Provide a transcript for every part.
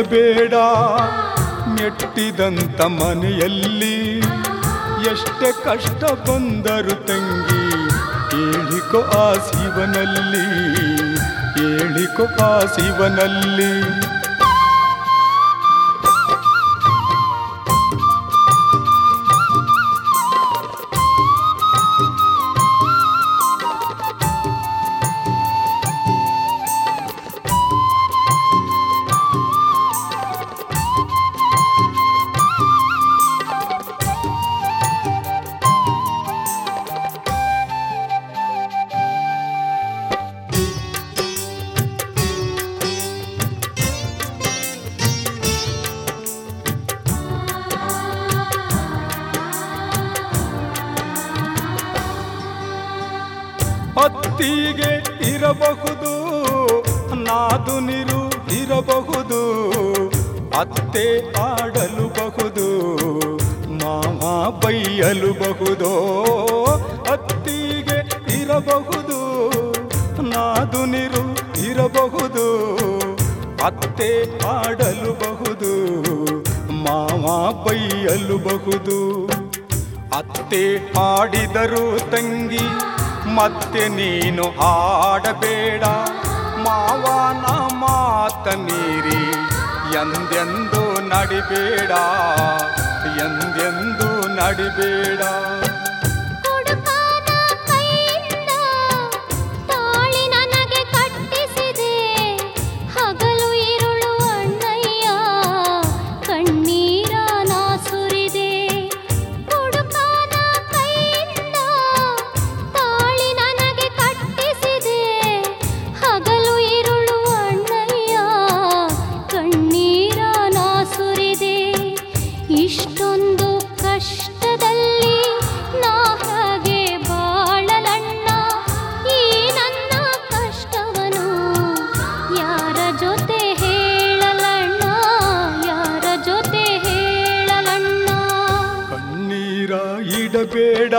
ಇಡಬೇಡ ಮೆಟ್ಟಿದಂತ ಮನೆಯಲ್ಲಿ ಎಷ್ಟೇ ಕಷ್ಟ ಬಂದರು ತಂಗಿ ಹೇಳಿಕೊ ಆ ಶಿವನಲ್ಲಿ ಹೇಳಿಕೊ ಆ ಶಿವನಲ್ಲಿ ಹತ್ತಿಗೆ ಇರಬಹುದು ನಾದು ನೀರು ಇರಬಹುದು ಅತ್ತೆ ಆಡಲು ಬಹುದು ಮಾವ ಬೈಯಲು ಬಹುದು ಹತ್ತಿಗೆ ಇರಬಹುದು ನಾದು ನೀರು ಇರಬಹುದು ಅತ್ತೆ ಆಡಲು ಬಹುದು ಮಾವ ಬೈಯಲು ಬಹುದು ಅತ್ತೆ ಹಾಡಿದರು ತಂಗಿ ಮತ್ತೆ ನೀನು ಹಾಡಬೇಡ ಮಾವನ ಮಾತ ಮೀರಿ ಎಂದೆಂದು ನಡಿಬೇಡ ಎಂದೆಂದು ನಡಿಬೇಡ ಹುಡುಕನ ಕೈಯಿಂದ ತಾಳಿ ನನಗೆ ಕಟ್ಟಿಸಿದೆ ಹಗಲು ಇರುಳು ಅಣ್ಣಯ್ಯ ಕಣ್ಣೀರ ನಾ ಸುರಿದೆ ಹುಡುಕನ ಕೈಯಿಂದ ತಾಳಿ ನನಗೆ ಕಟ್ಟಿಸಿದೆ ಹಗಲು ಇರುಳು ಅಣ್ಣಯ್ಯ ಕಣ್ಣೀರ ನಾ ಸುರಿದೆ ಇಷ್ಟೊಂದು ಕಷ್ಟದಲ್ಲಿ ನಾ ಹಾಗೆ ಬಾಳಲಣ್ಣ ಈ ನನ್ನ ಕಷ್ಟವನು ಯಾರ ಜೊತೆ ಹೇಳಲಣ್ಣ ಯಾರ ಜೊತೆ ಹೇಳಲಣ್ಣ ಕಣ್ಣೀರ ಇಡಬೇಡ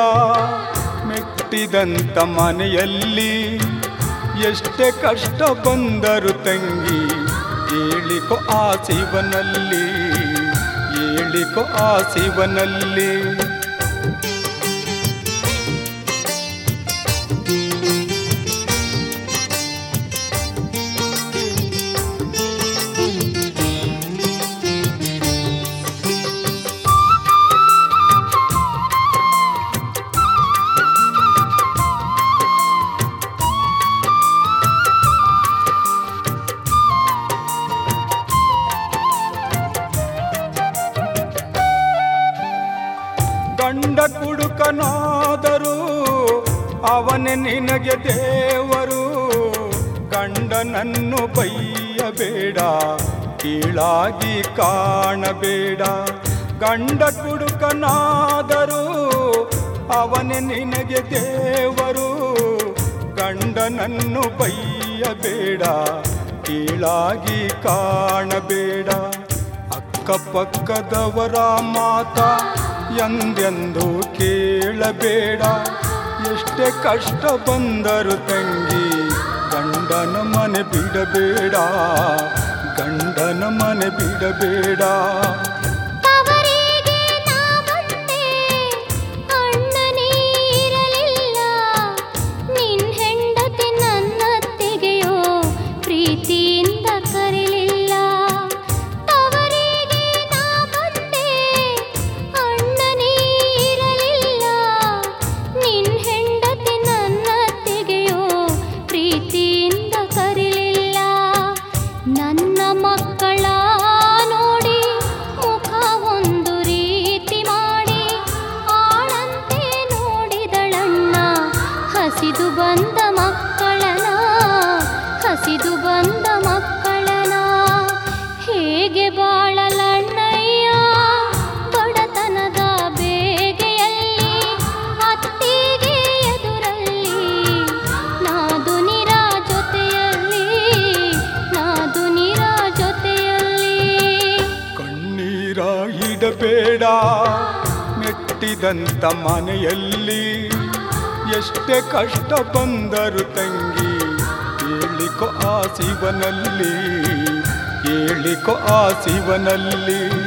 ಮೆಟ್ಟಿದಂತ ಮನೆಯಲ್ಲಿ ಎಷ್ಟೇ ಕಷ್ಟ ಬಂದರು ತಂಗಿ ಹೇಳಿಕೊ ಆ ಶಿವನಲ್ಲಿ ಹೇಳಿಕೊ ಆ ಶಿವನಲ್ಲಿ ಗಂಡ ಕುಡುಕನಾದರೂ ಅವನೇ ನಿನಗೆ ದೇವರು ಗಂಡನನ್ನು ಬೈಯಬೇಡ ಕೀಳಾಗಿ ಕಾಣಬೇಡ ಗಂಡ ಕುಡುಕನಾದರೂ ಅವನೇ ನಿನಗೆ ದೇವರು ಗಂಡನನ್ನು ಬೈಯಬೇಡ ಕೀಳಾಗಿ ಕಾಣಬೇಡ ಅಕ್ಕಪಕ್ಕದವರ ಮಾತ ಎಂದೆಂದು ಕೇಳಬೇಡ ಎಷ್ಟೇ ಕಷ್ಟ ಬಂದರು ತಂಗಿ ಗಂಡನ ಮನೆ ಬಿಡಬೇಡ ಗಂಡನ ಮನೆ ಬಿಡಬೇಡ ತವರಿಗೆ ನಾ ಬಂದೆ ಅಣ್ಣನೇ ಇರಲಿಲ್ಲ ನಿನ್ ಹೆಂಡತಿ ನನ್ನತ್ತೆಗೆಯೋ ಪ್ರೀತಿಯಿಂದ ಕರೆಲಿಲ್ಲ ತವರಿಗೆ ನಾ ಬಂದೆ ಅಣ್ಣನೇ ಇರಲಿಲ್ಲ ನಿನ್ ಹೆಂಡತಿ ನನ್ನತ್ತೆಗೆಯೋ ಪ್ರೀತಿಯಿಂದ ಕರೆಲಿಲ್ಲ ನನ್ನ ಮಕ್ಕಳ ನೋಡಿ ಮುಖ ಒಂದು ರೀತಿ ಮಾಡಿ ಆಳಂತೆ ನೋಡಿದಳಣ್ಣ ಹಸಿದು ಬಂದ ಮಕ್ಕಳನ ಹಸಿದು ಬಂದ ಮಕ್ಕಳನ ಹೇಗೆ ಬಾಳಲಣ್ಣಯ್ಯ ಬಡತನದ ಬೇಗೆಯಲ್ಲಿ ಅತ್ತಿಗೆ ಎದುರಲ್ಲಿ ನಾದು ನಿರ ಜೊತೆಯಲ್ಲಿ ನಾದು ನಿರ ಜೊತೆಯಲ್ಲಿ ಕಣ್ಣೀರ ಇಡಬೇಡ ಮೆಟ್ಟಿದಂತ ಮನೆಯಲ್ಲಿ ಎಷ್ಟೇ ಕಷ್ಟ ಬಂದರು ತಂಗಿ ಹೇಳಿಕೊ ಆ ಶಿವನಲ್ಲಿ ಕೇಳಿಕೊ ಆ ಶಿವನಲ್ಲಿ